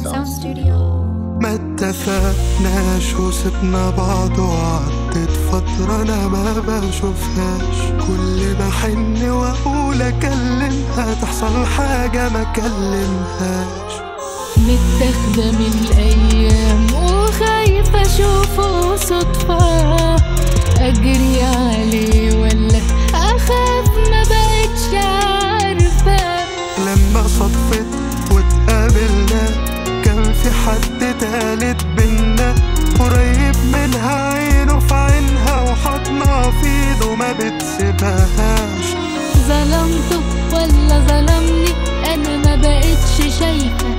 Sound Studio. ما اتفقناش وسبنا بعض وعدت فترة أنا ما بشوفهاش كل ما حن وأقول أكلمها تحصل حاجة ما أكلمهاش متاخدة من الأيام وخايفة أشوفه صدفة أجري عليه ولا أخاف ما بقتش عارفة لما صدفت واتقابلنا كان في حد تالت بينا قريب منها عينه في عينها وحضنها في ايده ما بتسيبهاش ظلمته ولا ظلمني أنا ما بقتش شايفة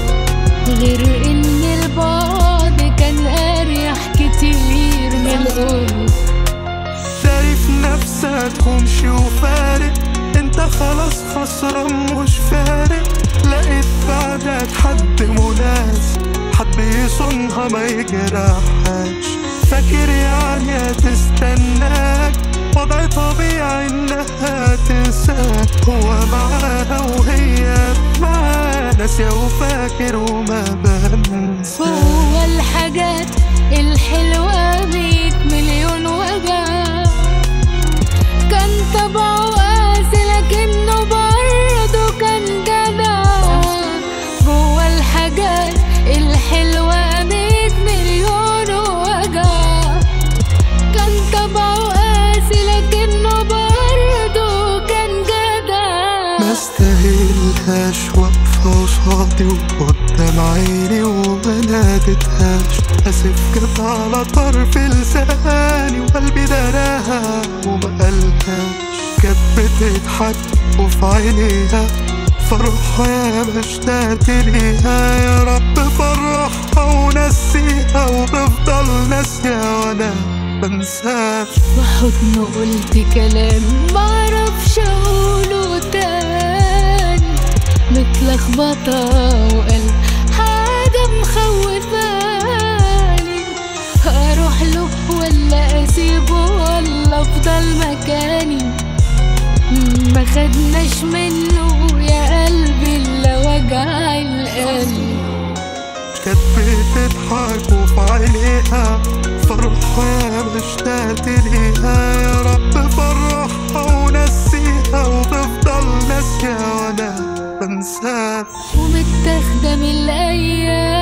غير إن البعد كان أريح كتير من القرب شايف نفسك ومشي وفارق انت خلاص خسران مش فارق لقيت بعدك حد مناسب حد يصونها ما يجرحهاش فاكر يعني هتستناك وضع طبيعي انها تنساك هو معاها وهي معاه ناسية وفاكر وما بنساك هو الحاجات الحلوة ميت مليون وجع كان طبعه قاسي لكنه برضه كان جدع جوا الحاجات الحلوة ميت مليون وجع كان طبعه قاسي لكنه برضه كان جدع ما استاهلهاش واقفة قصادي وقدام عيني وما نادتهاش اسف كانت على طرف لساني وقلبي دراها وما قالهاش كانت بتضحك وفي عينيها فرحة يا ما اشتقت ليها يا رب فرحها ونسيها وتفضل ناسية وانا بنساها بحضنه قلت كلام معرفش اقوله تاني متلخبطة وقلب حاجة مخوفاني اروح له ولا اسيبه ولا افضل مكاني ما خدناش منه يا قلبي الا وجع القلب كانت بتضحك وفي عينيها فرحة يا ما اشتقت ليها يا رب فرحها ونسيها وتفضل ناسية وانا بنساها ومتاخدة من الأيام